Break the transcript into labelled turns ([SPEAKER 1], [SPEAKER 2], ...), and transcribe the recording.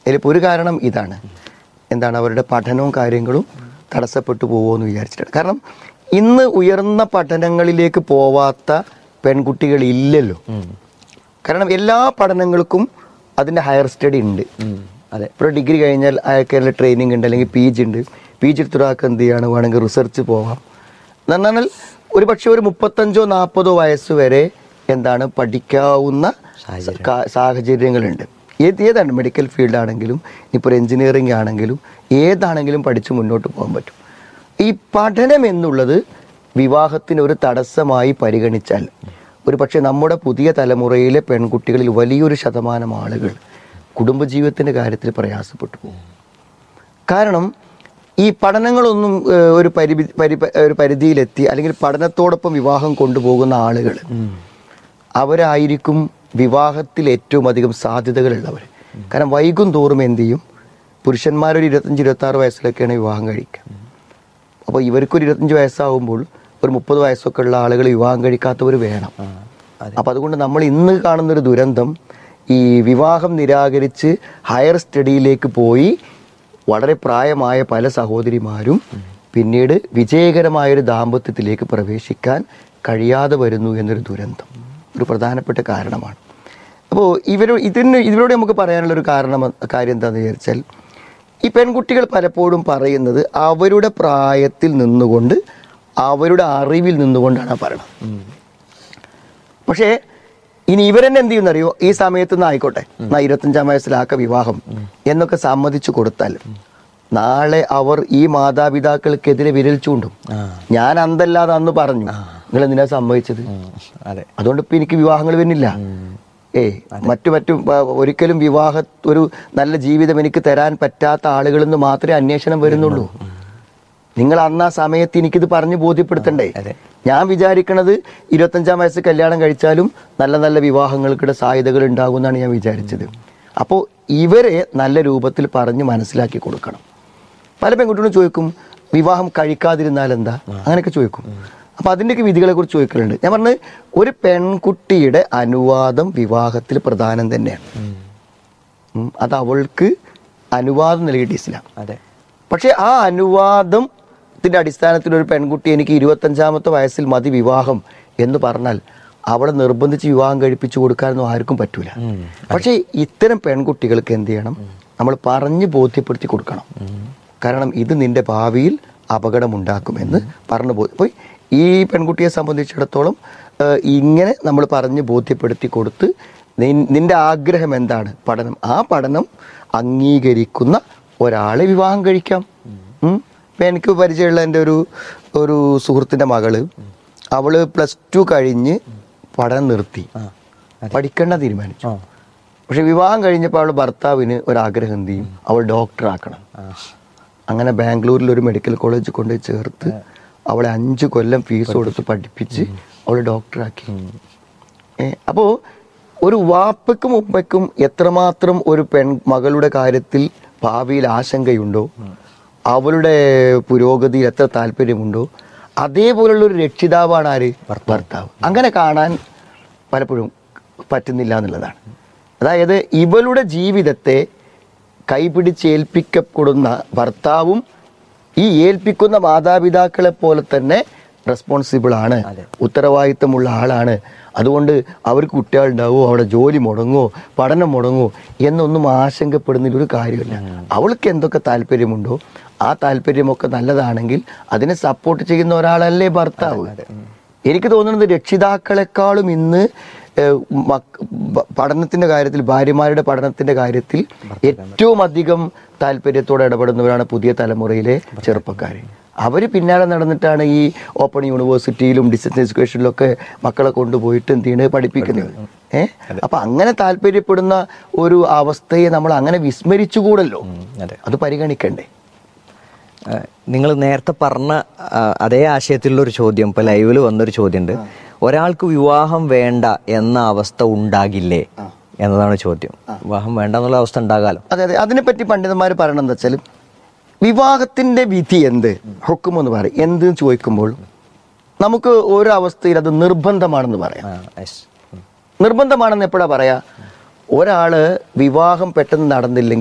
[SPEAKER 1] അതിലിപ്പോൾ ഒരു കാരണം ഇതാണ് എന്താണ് അവരുടെ പഠനവും കാര്യങ്ങളും തടസ്സപ്പെട്ടു പോകുമെന്ന് വിചാരിച്ചിട്ടാണ് കാരണം ഇന്ന് ഉയർന്ന പഠനങ്ങളിലേക്ക് പോവാത്ത പെൺകുട്ടികൾ ഇല്ലല്ലോ കാരണം എല്ലാ പഠനങ്ങൾക്കും അതിൻ്റെ ഹയർ സ്റ്റഡി ഉണ്ട്
[SPEAKER 2] അതെ
[SPEAKER 1] ഇപ്പോൾ ഡിഗ്രി കഴിഞ്ഞാൽ അയാൾക്ക് ട്രെയിനിങ് ഉണ്ട് അല്ലെങ്കിൽ പി ജി ഉണ്ട് പി ജി എടുത്ത ഒരാൾക്ക് എന്ത് ചെയ്യാണ് വേണമെങ്കിൽ റിസർച്ച് പോവാം എന്ന് പറഞ്ഞാൽ ഒരു പക്ഷേ ഒരു മുപ്പത്തഞ്ചോ നാൽപ്പതോ വയസ്സ് വരെ എന്താണ് പഠിക്കാവുന്ന കാ- സാഹചര്യങ്ങളുണ്ട് ഏത് ഏതാണ് മെഡിക്കൽ ഫീൽഡ് ആണെങ്കിലും ഇപ്പോൾ ഒരു എഞ്ചിനീയറിംഗ് ആണെങ്കിലും ഏതാണെങ്കിലും പഠിച്ച് മുന്നോട്ട് പോകാൻ പറ്റും ഈ പഠനം എന്നുള്ളത് വിവാഹത്തിന് ഒരു തടസ്സമായി പരിഗണിച്ചാൽ ഒരു പക്ഷേ നമ്മുടെ പുതിയ തലമുറയിലെ പെൺകുട്ടികളിൽ വലിയൊരു ശതമാനം ആളുകൾ കുടുംബജീവിതത്തിൻ്റെ കാര്യത്തിൽ പ്രയാസപ്പെട്ടു പോകും കാരണം ഈ പഠനങ്ങളൊന്നും ഏഹ്, ഒരു പരിധി പരി ഒരു പരിധിയിലെത്തി അല്ലെങ്കിൽ പഠനത്തോടൊപ്പം വിവാഹം കൊണ്ടുപോകുന്ന ആളുകൾ അവരായിരിക്കും വിവാഹത്തിൽ ഏറ്റവും അധികം സാധ്യതകളുള്ളവർ കാരണം വൈകും തോറും എന്ത് ചെയ്യും പുരുഷന്മാരൊരു ഇരുപത്തഞ്ച് ഇരുപത്തി ആറ് വയസ്സിലൊക്കെയാണ് വിവാഹം കഴിക്കുക അപ്പോൾ ഇവർക്കൊരു ഇരുപത്തഞ്ച് വയസ്സാവുമ്പോൾ ഒരു മുപ്പത് വയസ്സൊക്കെ ഉള്ള ആളുകൾ വിവാഹം കഴിക്കാത്തവർ വേണം അപ്പം അതുകൊണ്ട് നമ്മൾ ഇന്ന് കാണുന്നൊരു ദുരന്തം ഈ വിവാഹം നിരാകരിച്ച് ഹയർ സ്റ്റഡിയിലേക്ക് പോയി വളരെ പ്രായമായ പല സഹോദരിമാരും പിന്നീട് വിജയകരമായൊരു ദാമ്പത്യത്തിലേക്ക് പ്രവേശിക്കാൻ കഴിയാതെ വരുന്നു എന്നൊരു ദുരന്തം ഒരു പ്രധാനപ്പെട്ട കാരണമാണ് അപ്പോൾ ഇവരോ ഇതിന് ഇതിനോട് നമുക്ക് പറയാനുള്ള ഒരു കാരണം കാര്യം എന്താണെന്ന് വിചാരിച്ചാൽ ഈ പെൺകുട്ടികൾ പലപ്പോഴും പറയുന്നത് അവരുടെ പ്രായത്തിൽ നിന്നുകൊണ്ട് അവരുടെ അറിവിൽ നിന്നുകൊണ്ടാണ് ആ പറയണത് പക്ഷേ ഇനി ഇവരെന്നെ എന്ത് ചെയ്യുന്നറിയോ ഈ സമയത്ത് നിന്ന് ആയിക്കോട്ടെ എന്നാ ഇരുപത്തഞ്ചാം വയസ്സിലാക്ക വിവാഹം എന്നൊക്കെ സമ്മതിച്ചു കൊടുത്താൽ നാളെ അവർ ഈ മാതാപിതാക്കൾക്കെതിരെ വിരൽ ചൂണ്ടും ഞാൻ അന്തല്ലാതെ അന്ന് പറഞ്ഞു നിങ്ങൾ എന്തിനാ സമ്മതിച്ചത്
[SPEAKER 2] അതെ
[SPEAKER 1] അതുകൊണ്ട് ഇപ്പൊ എനിക്ക് വിവാഹങ്ങൾ വരുന്നില്ല ഏ മറ്റു മറ്റു ആ, ഒരിക്കലും വിവാഹ ഒരു നല്ല ജീവിതം എനിക്ക് തരാൻ പറ്റാത്ത ആളുകളിൽ നിന്ന് മാത്രമേ അന്വേഷണം വരുന്നുള്ളൂ നിങ്ങൾ അന്ന് ആ സമയത്ത് എനിക്കിത് പറഞ്ഞു ബോധ്യപ്പെടുത്തണ്ടേ
[SPEAKER 2] അതെ.
[SPEAKER 1] ഞാൻ വിചാരിക്കണത് ഇരുപത്തഞ്ചാം വയസ്സ് കല്യാണം കഴിച്ചാലും നല്ല നല്ല വിവാഹങ്ങൾക്കിടെ സാധ്യതകൾ ഉണ്ടാകുമെന്നാണ് ഞാൻ വിചാരിച്ചത് അപ്പോൾ ഇവരെ നല്ല രൂപത്തിൽ പറഞ്ഞ് മനസ്സിലാക്കി കൊടുക്കണം പല പെൺകുട്ടികളും ചോദിക്കും വിവാഹം കഴിക്കാതിരുന്നാൽ എന്താ അങ്ങനെയൊക്കെ ചോദിക്കും അപ്പൊ അതിൻ്റെയൊക്കെ വിധികളെ കുറിച്ച് ചോദിക്കലുണ്ട് ഞാൻ പറഞ്ഞത് ഒരു പെൺകുട്ടിയുടെ അനുവാദം വിവാഹത്തിൽ പ്രധാനം തന്നെയാണ് ഉം. അത് അവൾക്ക് അനുവാദം നൽകിയിട്ട് ഇസ്ലാം
[SPEAKER 2] അതെ
[SPEAKER 1] പക്ഷെ ആ അനുവാദത്തിന്റെ അടിസ്ഥാനത്തിൽ ഒരു പെൺകുട്ടി എനിക്ക് ഇരുപത്തഞ്ചാമത്തെ വയസ്സിൽ മതി വിവാഹം എന്ന് പറഞ്ഞാൽ അവളെ നിർബന്ധിച്ച് വിവാഹം കഴിപ്പിച്ചു കൊടുക്കാനൊന്നും ആർക്കും പറ്റൂല പക്ഷേ ഇത്തരം പെൺകുട്ടികൾക്ക് എന്ത് ചെയ്യണം നമ്മൾ പറഞ്ഞ് ബോധ്യപ്പെടുത്തി കൊടുക്കണം കാരണം ഇത് നിന്റെ ഭാവിയിൽ അപകടമുണ്ടാക്കുമെന്ന് പറഞ്ഞു ബോധ്യ അപ്പോൾ ഈ പെൺകുട്ടിയെ സംബന്ധിച്ചിടത്തോളം ഏഹ്, ഇങ്ങനെ നമ്മൾ പറഞ്ഞ് ബോധ്യപ്പെടുത്തി കൊടുത്ത് നിൻ- നിന്റെ ആഗ്രഹം എന്താണ് പഠനം ആ പഠനം അംഗീകരിക്കുന്ന ഒരാളെ വിവാഹം കഴിക്കാം ഉം. ഇപ്പൊ എനിക്ക് പരിചയമുള്ള എൻ്റെ ഒരു ഒരു സുഹൃത്തിൻ്റെ മകള് അവള് പ്ലസ് ടു കഴിഞ്ഞ് പഠനം നിർത്തി പഠിക്കണ്ട തീരുമാനിച്ചു
[SPEAKER 2] ആ
[SPEAKER 1] പക്ഷെ വിവാഹം കഴിഞ്ഞപ്പോൾ അവളുടെ ഭർത്താവിന് ഒരാഗ്രഹം എന്ത് ചെയ്യും അവൾ ഡോക്ടറാക്കണം അങ്ങനെ ബാംഗ്ലൂരിൽ ഒരു മെഡിക്കൽ കോളേജ് കൊണ്ടുപോയി ചേർത്ത് അവളെ അഞ്ച് കൊല്ലം ഫീസ് കൊടുത്ത് പഠിപ്പിച്ച് അവൾ ഡോക്ടറാക്കി ഏ, അപ്പോ ഒരു വാപ്പയ്ക്കും ഉപ്പയ്ക്കും എത്രമാത്രം ഒരു പെൺ മകളുടെ കാര്യത്തിൽ ഭാവിയിൽ ആശങ്കയുണ്ടോ അവളുടെ പുരോഗതിയിൽ എത്ര താല്പര്യമുണ്ടോ അതേപോലുള്ള ഒരു രക്ഷിതാവാണ് ആര് ഭർത്താവ് അങ്ങനെ കാണാൻ പലപ്പോഴും പറ്റുന്നില്ല എന്നുള്ളതാണ് അതായത് ഇവളുടെ ജീവിതത്തെ കൈപിടിച്ചേൽപ്പിക്കപ്പെടുന്ന ഭർത്താവും ഈ ഏൽപ്പിക്കുന്ന മാതാപിതാക്കളെ പോലെ തന്നെ റെസ്പോൺസിബിൾ ആണ് ഉത്തരവാദിത്തമുള്ള ആളാണ് അതുകൊണ്ട് അവർക്ക് കുട്ടികളുണ്ടാവോ അവിടെ ജോലി മുടങ്ങോ പഠനം മുടങ്ങോ എന്നൊന്നും ആശങ്കപ്പെടുന്നതിൽ ഒരു കാര്യമില്ല അവൾക്ക് എന്തൊക്കെ താല്പര്യമുണ്ടോ ആ താല്പര്യമൊക്കെ നല്ലതാണെങ്കിൽ അതിനെ സപ്പോർട്ട് ചെയ്യുന്ന ഒരാളല്ലേ ഭർത്താവ് എനിക്ക് തോന്നുന്നത് രക്ഷിതാക്കളെക്കാളും ഇന്ന് ഏഹ്, മക്ക- ബ- പഠനത്തിന്റെ കാര്യത്തിൽ ഭാര്യമാരുടെ പഠനത്തിന്റെ കാര്യത്തിൽ ഏറ്റവും അധികം താല്പര്യത്തോടെ ഇടപെടുന്നവരാണ് പുതിയ തലമുറയിലെ ചെറുപ്പക്കാർ അവര് പിന്നാലെ നടന്നിട്ടാണ് ഈ ഓപ്പൺ യൂണിവേഴ്സിറ്റിയിലും ഡിസ്റ്റൻസ് എഡ്യൂക്കേഷനിലൊക്കെ മക്കളെ കൊണ്ടുപോയിട്ട് എന്ത് ചെയ്യണത് പഠിപ്പിക്കുന്നത് ഏഹ് അപ്പൊ അങ്ങനെ താല്പര്യപ്പെടുന്ന ഒരു അവസ്ഥയെ നമ്മൾ അങ്ങനെ വിസ്മരിച്ചുകൂടല്ലോ
[SPEAKER 2] അതെ
[SPEAKER 1] അത് പരിഗണിക്കണ്ടേ
[SPEAKER 2] നിങ്ങൾ നേരത്തെ പറഞ്ഞ ആ, അതേ ആശയത്തിലുള്ള ഒരു ചോദ്യം ഇപ്പൊ ലൈവിൽ വന്നൊരു ചോദ്യമുണ്ട് ഒരാൾക്ക് വിവാഹം വേണ്ട എന്ന അവസ്ഥ ഉണ്ടാകില്ലേ എന്നതാണ് ചോദ്യം വിവാഹം വേണ്ട എന്നുള്ള അവസ്ഥ ഉണ്ടാകാലോ
[SPEAKER 1] അതെ അതെ അതിനെപ്പറ്റി പണ്ഡിതന്മാർ പറയണം എന്താ വെച്ചാൽ വിവാഹത്തിന്റെ വിധി എന്ത് ഹുക്കും എന്ന് പറയും എന്ത് ചോദിക്കുമ്പോൾ നമുക്ക് ഓരോ അവസ്ഥയിൽ അത് നിർബന്ധമാണെന്ന് പറയാം
[SPEAKER 2] ആ, yes. ഉം.
[SPEAKER 1] നിർബന്ധമാണെന്ന് എപ്പോഴാ പറയാ ഒരാള് വിവാഹം പെട്ടെന്ന് നടന്നില്ലെങ്കിൽ